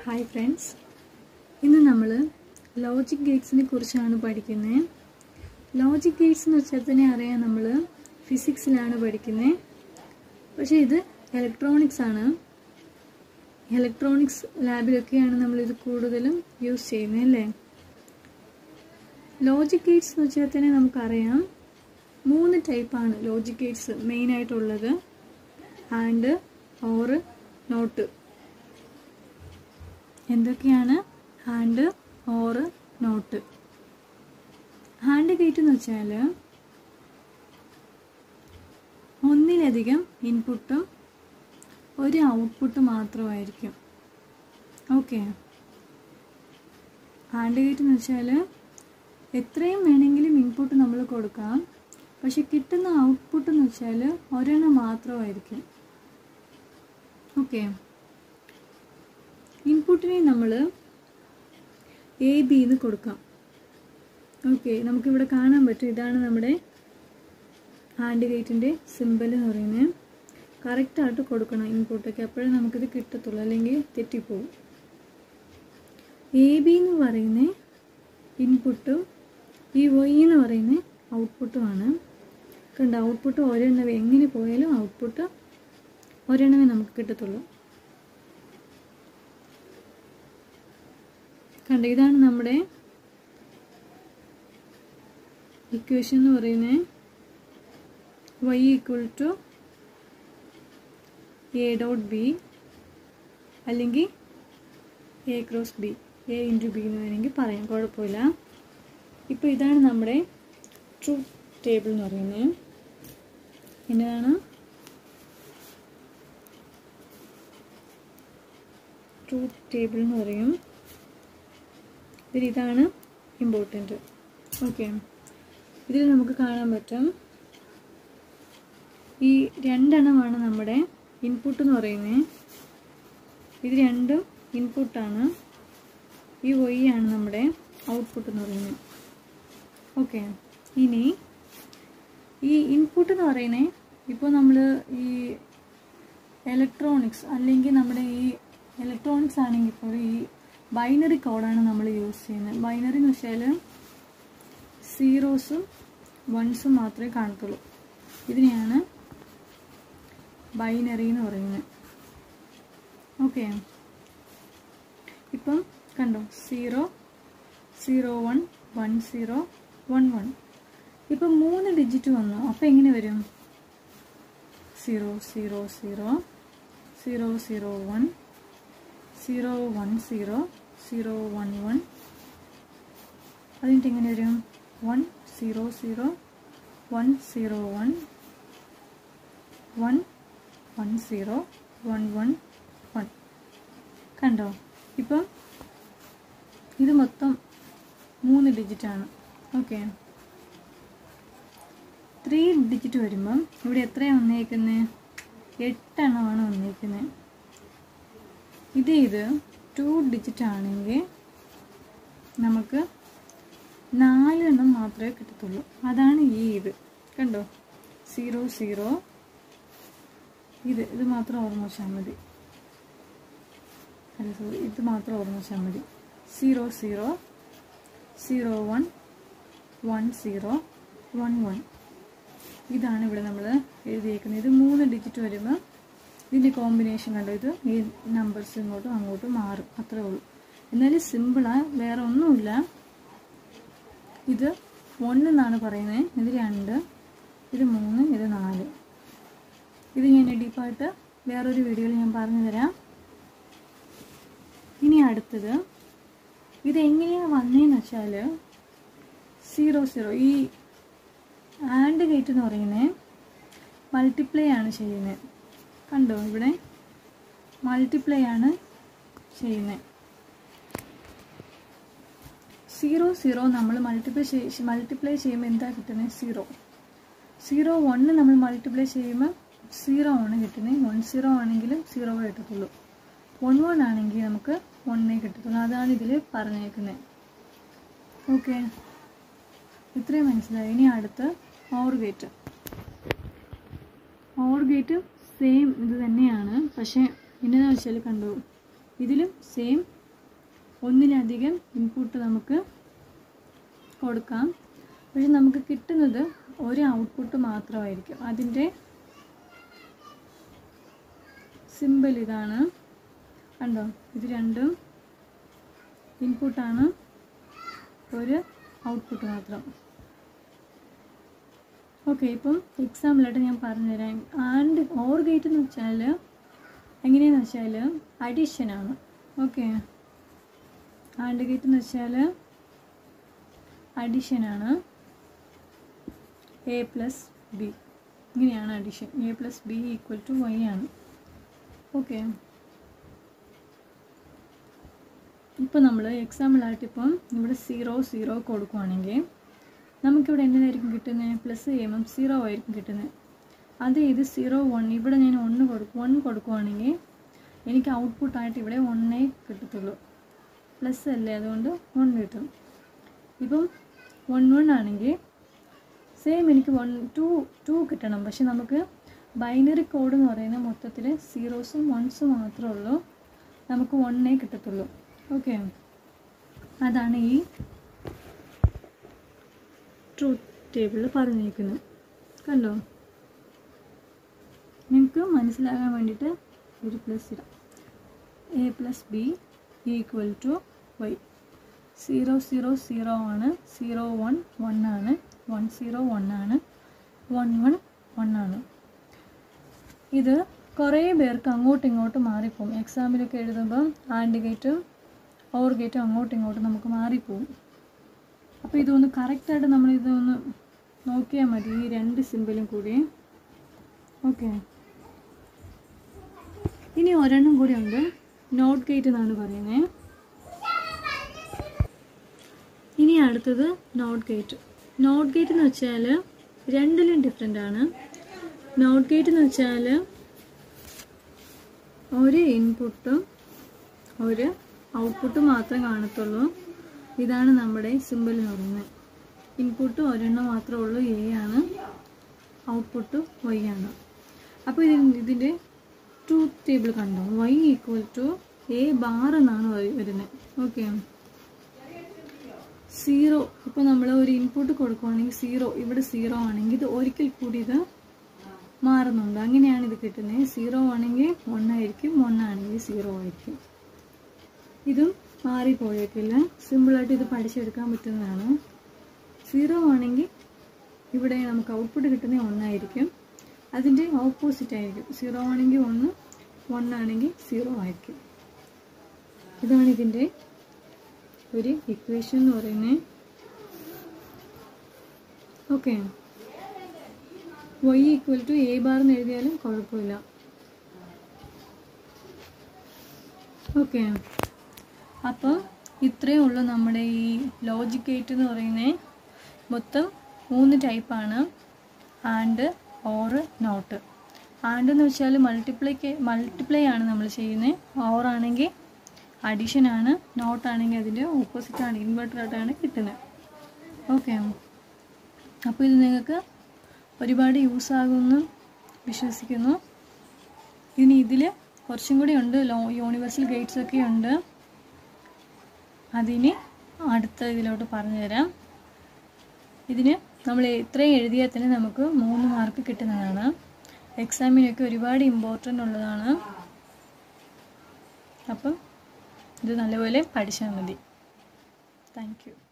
hi friends ഇന്ന് നമ്മൾ logic ഗേറ്റ്സിനെ കുറിച്ചാണ് പഠിക്കുന്നത് ലോജിക് ഗേറ്റ്സ് എന്ന് വെച്ചാൽ തന്നെ അറിയാം നമ്മൾ ഫിസിക്സിലാണ് പഠിക്കുന്നത് പക്ഷേ ഇത് ഇലക്ട്രോണിക്സ് ആണ് ഇലക്ട്രോണിക്സ് ലാബിലൊക്കെയാണ് നമ്മളിത് കൂടുതലും യൂസ് ചെയ്യുന്നത് അല്ലേ ലോജിക് ഗേറ്റ്സ് എന്ന് വെച്ചാൽ തന്നെ നമുക്കറിയാം മൂന്ന് ടൈപ്പാണ് ലോജിക് ഗേറ്റ്സ് മെയിനായിട്ടുള്ളത് ആൻഡ് ഓർ നോട്ട് എന്തൊക്കെയാണ് and or not and gate എന്ന് വെച്ചാൽ ഒന്നിലധികം ഇൻപുട്ടും ഒരു ഔട്ട്പുട്ട് മാത്രമായിരിക്കും ഓക്കെ ഹാൻഡ് ഗേറ്റ് എന്ന് വെച്ചാൽ എത്രയും വേണമെങ്കിലും ഇൻപുട്ട് നമ്മൾ കൊടുക്കാം പക്ഷെ കിട്ടുന്ന ഔട്ട്പുട്ട് എന്ന് വെച്ചാൽ ഒരെണ്ണം മാത്രമായിരിക്കും ഓക്കെ ഇൻപുട്ടിനെ നമ്മൾ എ ബി എന്ന് കൊടുക്കാം ഓക്കെ നമുക്കിവിടെ കാണാൻ പറ്റും ഇതാണ് നമ്മുടെ ഹാൻഡ് ഗേറ്റിൻ്റെ സിമ്പിൾ എന്ന് പറയുന്നത് കറക്റ്റായിട്ട് കൊടുക്കണം ഇൻപുട്ടൊക്കെ അപ്പോഴേ നമുക്കിത് കിട്ടത്തുള്ളൂ അല്ലെങ്കിൽ തെറ്റിപ്പോവും എ ബി എന്ന് പറയുന്ന ഇൻപുട്ടും ഈ വൈ എന്ന് പറയുന്ന ഔട്ട്പുട്ടുമാണ് കണ്ട ഔട്ട്പുട്ട് ഒരെണ്ണവേ എങ്ങനെ പോയാലും ഔട്ട്പുട്ട് ഒരെണ്ണമേ നമുക്ക് കിട്ടത്തുള്ളൂ കണ്ട ഇതാണ് നമ്മുടെ ഇക്വേഷൻ എന്ന് പറയുന്നത് Y equal to A dot B അല്ലെങ്കിൽ A cross B A into B എന്ന് വേണമെങ്കിൽ പറയാം കുഴപ്പമില്ല ഇപ്പോൾ ഇതാണ് നമ്മുടെ ട്രൂത്ത് ടേബിൾ എന്ന് പറയുന്നത് എന്നതാണ് ട്രൂത്ത് ടേബിൾ എന്ന് പറയും ഇതിൽ ഇതാണ് ഇമ്പോർട്ടൻറ്റ് ഓക്കെ ഇതിൽ നമുക്ക് കാണാൻ പറ്റും ഈ രണ്ടെണ്ണമാണ് നമ്മുടെ ഇൻപുട്ട് എന്ന് പറയുന്നത് ഇത് രണ്ടും ഇൻപുട്ടാണ് ഈ വൈ ആണ് നമ്മുടെ ഔട്ട്പുട്ട് എന്ന് പറയുന്നത് ഓക്കെ ഇനി ഈ ഇൻപുട്ട് എന്ന് പറയുന്നത് ഇപ്പോൾ നമ്മൾ ഈ ഇലക്ട്രോണിക്സ് അല്ലെങ്കിൽ നമ്മുടെ ഈ ഇലക്ട്രോണിക്സ് ആണെങ്കിൽ ഇപ്പോൾ ഈ ബൈനറി കോഡാണ് നമ്മൾ യൂസ് ചെയ്യുന്നത് ബൈനറി എന്ന് വെച്ചാൽ സീറോസും വൺസും മാത്രമേ കാണത്തുള്ളൂ ഇതിനെയാണ് ബൈനറി എന്ന് പറയുന്നത് ഓക്കെ ഇപ്പം കണ്ടോ zero zero one one zero one one ഇപ്പം മൂന്ന് ഡിജിറ്റ് വന്നു അപ്പോൾ എങ്ങനെ വരും zero zero zero zero zero one zero one zero zero one one അതിൻ്റെ എങ്ങനെ വരും one zero zero one zero one one one zero one one one കണ്ടോ ഇപ്പം ഇത് മൊത്തം മൂന്ന് ഡിജിറ്റാണ് ഓക്കെ ത്രീ ഡിജിറ്റ് വരുമ്പം ഇവിടെ എത്രയാണ് വന്നേക്കുന്നത് എട്ടെണ്ണമാണ് വന്നേക്കുന്നത് ഇത് ഇത് ടു ഡിജിറ്റ് ആണെങ്കിൽ നമുക്ക് നാലെണ്ണം മാത്രമേ കിട്ടത്തുള്ളൂ അതാണ് ഈ ഇത് കണ്ടോ സീറോ സീറോ ഇത് ഇത് മാത്രം ഓർമ്മ വെച്ചാൽ മതി അല്ല സോറി ഇത് മാത്രം ഓർമ്മ വെച്ചാൽ മതി zero zero zero one one zero one one ഇതാണ് ഇവിടെ നമ്മൾ എഴുതിയേക്കുന്നത് ഇത് മൂന്ന് ഡിജിറ്റ് വരുമ്പോൾ ഇതിൻ്റെ കോമ്പിനേഷൻ കണ്ടോ ഇത് ഈ നമ്പേഴ്സ് ഇങ്ങോട്ടും അങ്ങോട്ടും മാറും അത്രേ ഉള്ളൂ എന്നാലും സിമ്പിളാണ് വേറെ ഒന്നുമില്ല ഇത് ഒന്നെന്നാണ് പറയുന്നത് ഇത് രണ്ട് ഇത് മൂന്ന് ഇത് നാല് ഇത് ഞാൻ ഡീപ്പായിട്ട് വേറൊരു വീഡിയോയിൽ ഞാൻ പറഞ്ഞു തരാം ഇനി അടുത്തത് ഇത് എങ്ങനെയാണ് വന്നതെന്ന് വെച്ചാൽ സീറോ സീറോ ഈ ആൻഡ് ഗേറ്റ് എന്ന് പറയുന്നത് മൾട്ടിപ്ലൈ ആണ് ചെയ്യുന്നത് കണ്ടോ ഇവിടെ മൾട്ടിപ്ലൈ ആണ് ചെയ്യുന്നത് സീറോ സീറോ നമ്മൾ മൾട്ടിപ്ലൈ മൾട്ടിപ്ലൈ ചെയ്യുമ്പോൾ എന്താ കിട്ടുന്നത് സീറോ സീറോ വണ്ണ് നമ്മൾ മൾട്ടിപ്ലൈ ചെയ്യുമ്പോൾ സീറോ ആണ് കിട്ടുന്നത് വൺ സീറോ ആണെങ്കിലും സീറോ കിട്ടത്തുള്ളൂ വൺ വൺ ആണെങ്കിൽ നമുക്ക് വണ്ണേ കിട്ടത്തുള്ളൂ അതാണ് ഇതിൽ പറഞ്ഞേക്കുന്നത് ഓക്കെ ഇത്രയും മനസ്സിലായി ഇനി അടുത്ത് or gate or gate same ഇത് തന്നെയാണ് പക്ഷേ എന്നതെന്ന് വെച്ചാൽ കണ്ടു ഇതിലും സെയിം ഒന്നിലധികം ഇൻപുട്ട് നമുക്ക് കൊടുക്കാം പക്ഷെ നമുക്ക് കിട്ടുന്നത് ഒരു ഔട്ട്പുട്ട് മാത്രമായിരിക്കും അതിൻ്റെ സിമ്പിൾ ഇതാണ് കണ്ടോ ഇത് രണ്ടും ഇൻപുട്ടാണ് ഒരു ഔട്ട്പുട്ട് മാത്രം ഓക്കെ ഇപ്പം എക്സാമ്പിളായിട്ട് ഞാൻ പറഞ്ഞുതരാം ആൻഡ് ഓർ ഗേറ്റ് എന്ന് വെച്ചാൽ എങ്ങനെയാണെന്ന് വെച്ചാൽ അഡീഷനാണ് ഓക്കെ ആൻഡ് ഗേറ്റ് എന്ന് വെച്ചാൽ അഡീഷനാണ് എ പ്ലസ് ബി ഇങ്ങനെയാണ് addition A plus B equal to Y ആണ് ഓക്കെ ഇപ്പോൾ നമ്മൾ എക്സാമ്പിളായിട്ട് ഇപ്പം ഇവിടെ സീറോ സീറോ കൊടുക്കുവാണെങ്കിൽ നമുക്കിവിടെ എന്നതായിരിക്കും കിട്ടുന്നത് പ്ലസ് ചെയ്യുമ്പം സീറോ ആയിരിക്കും കിട്ടുന്നത് അത് ഇത് സീറോ വൺ ഇവിടെ ഞാൻ ഒന്ന് കൊടുക്കും വൺ കൊടുക്കുവാണെങ്കിൽ എനിക്ക് ഔട്ട്പുട്ടായിട്ട് ഇവിടെ ഒന്നേ കിട്ടത്തുള്ളൂ പ്ലസ് അല്ലേ അതുകൊണ്ട് വൺ കിട്ടും ഇപ്പം വൺ വൺ ആണെങ്കിൽ സെയിം എനിക്ക് വൺ ടു ടു കിട്ടണം പക്ഷെ നമുക്ക് ബൈനറി കോഡ് എന്ന് പറയുന്നത് മൊത്തത്തിൽ സീറോസും വൺസും മാത്രമേ ഉള്ളൂ നമുക്ക് വണ്ണേ കിട്ടത്തുള്ളൂ ഓക്കെ അതാണ് ഈ ട്രൂത്ത് ടേബിളിൽ പറഞ്ഞിരിക്കുന്നത് കണ്ടോ നിങ്ങൾക്ക് മനസ്സിലാകാൻ വേണ്ടിയിട്ട് ഒരു പ്ലസ് ഇടാം A plus B equal to Y zero zero zero ആണ് സീറോ വൺ വൺ ആണ് വൺ സീറോ വൺ ആണ് വൺ വൺ വൺ ആണ് ഇത് കുറേ പേർക്ക് അങ്ങോട്ടും ഇങ്ങോട്ടും മാറിപ്പോവും എക്സാമിലൊക്കെ എഴുതുമ്പം ആൻഡ് ഗേറ്റും ഓർ ഗേറ്റും അങ്ങോട്ടും ഇങ്ങോട്ടും നമുക്ക് മാറിപ്പോവും അപ്പോൾ ഇതൊന്ന് കറക്റ്റായിട്ട് നമ്മൾ ഇതൊന്ന് നോക്കിയാൽ മതി ഈ രണ്ട് സിമ്പിളും കൂടി ഓക്കെ ഇനി ഒരെണ്ണം കൂടി ഉണ്ട് നോട്ട് ഗേറ്റ് എന്നാണ് പറയുന്നത് ഇനി അടുത്തത് നോട്ട് ഗേറ്റ് നോട്ട് ഗേറ്റ് എന്ന് വെച്ചാൽ രണ്ടിലും ഡിഫറെൻ്റ് ആണ് നോട്ട് ഗേറ്റ് എന്ന് വെച്ചാൽ ഒരു ഇൻപുട്ടും ഒരു ഔട്ട്പുട്ടും മാത്രമേ കാണത്തുള്ളൂ ഇതാണ് നമ്മുടെ സിമ്പിൾ എന്ന് പറയുന്നത് ഇൻപുട്ട് ഒരെണ്ണം മാത്രമേ ഉള്ളൂ എ ആണ് ഔട്ട്പുട്ട് വൈ ആണ് അപ്പോൾ ഇതിൽ ഇതിൻ്റെ ട്രൂത്ത് ടേബിൾ കണ്ടോ Y equal to A bar എന്നാണ് വ- വരുന്നത് ഓക്കെ സീറോ ഇപ്പോൾ നമ്മൾ ഒരു ഇൻപുട്ട് കൊടുക്കുവാണെങ്കിൽ സീറോ ഇവിടെ സീറോ ആണെങ്കിൽ ഇത് ഒരിക്കൽ കൂടി ഇത് മാറുന്നുണ്ട് അങ്ങനെയാണ് ഇത് കിട്ടുന്നത് സീറോ ആണെങ്കിൽ വൺ ആയിരിക്കും വൺ ആണെങ്കിൽ സീറോ ആയിരിക്കും ഇതും മാറിപ്പോയേക്കില്ല സിമ്പിളായിട്ട് ഇത് പഠിച്ചെടുക്കാൻ പറ്റുന്നതാണ് സീറോ ആണെങ്കിൽ ഇവിടെ നമുക്ക് ഔട്ട്പുട്ട് കിട്ടുന്നത് ഒന്നായിരിക്കും അതിൻ്റെ ഓപ്പോസിറ്റ് ആയിരിക്കും സീറോ ആണെങ്കിൽ ഒന്ന് വൺ ആണെങ്കിൽ സീറോ ആയിരിക്കും ഇതാണ് ഇതിൻ്റെ ഒരു ഇക്വേഷൻ എന്ന് പറയുന്നത് okay Y equal to A bar എന്ന് എഴുതിയാലും കുഴപ്പമില്ല ഓക്കെ അപ്പം ഇത്രയേ ഉള്ളൂ നമ്മുടെ ഈ ലോജിക് ഗേറ്റ് എന്ന് പറയുന്നത് മൊത്തം മൂന്ന് ടൈപ്പാണ് ആൻഡ് ഓർ നോട്ട് ആൻഡ് എന്ന് വെച്ചാൽ മൾട്ടിപ്ലൈക്ക് മൾട്ടിപ്ലൈ ആണ് നമ്മൾ ചെയ്യുന്നത് ഓർ ആണെങ്കിൽ അഡീഷൻ ആണ് നോട്ട് ആണെങ്കിൽ അതിൻ്റെ ഓപ്പോസിറ്റ് ആണ് ഇൻവെർട്ടർ ആയിട്ടാണ് കിട്ടുന്നത് ഓക്കെ അപ്പോൾ ഇത് നിങ്ങൾക്ക് ഒരുപാട് യൂസ് ആകുമെന്ന് വിശ്വസിക്കുന്നു ഇനി ഇതിൽ കുറച്ചും കൂടി ഉണ്ട് ലോ യൂണിവേഴ്സൽ ഗൈഡ്സ് ഒക്കെ ഉണ്ട് അതിന് അടുത്ത ഇതിലോട്ട് പറഞ്ഞു തരാം ഇതിന് നമ്മൾ ഇത്രയും എഴുതിയാൽ തന്നെ നമുക്ക് മൂന്ന് മാർക്ക് കിട്ടുന്നതാണ് എക്സാമിനൊക്കെ ഒരുപാട് ഇമ്പോർട്ടൻ്റ് ഉള്ളതാണ് അപ്പം ഇത് നല്ലപോലെ പഠിച്ചാൽ മതി താങ്ക് യു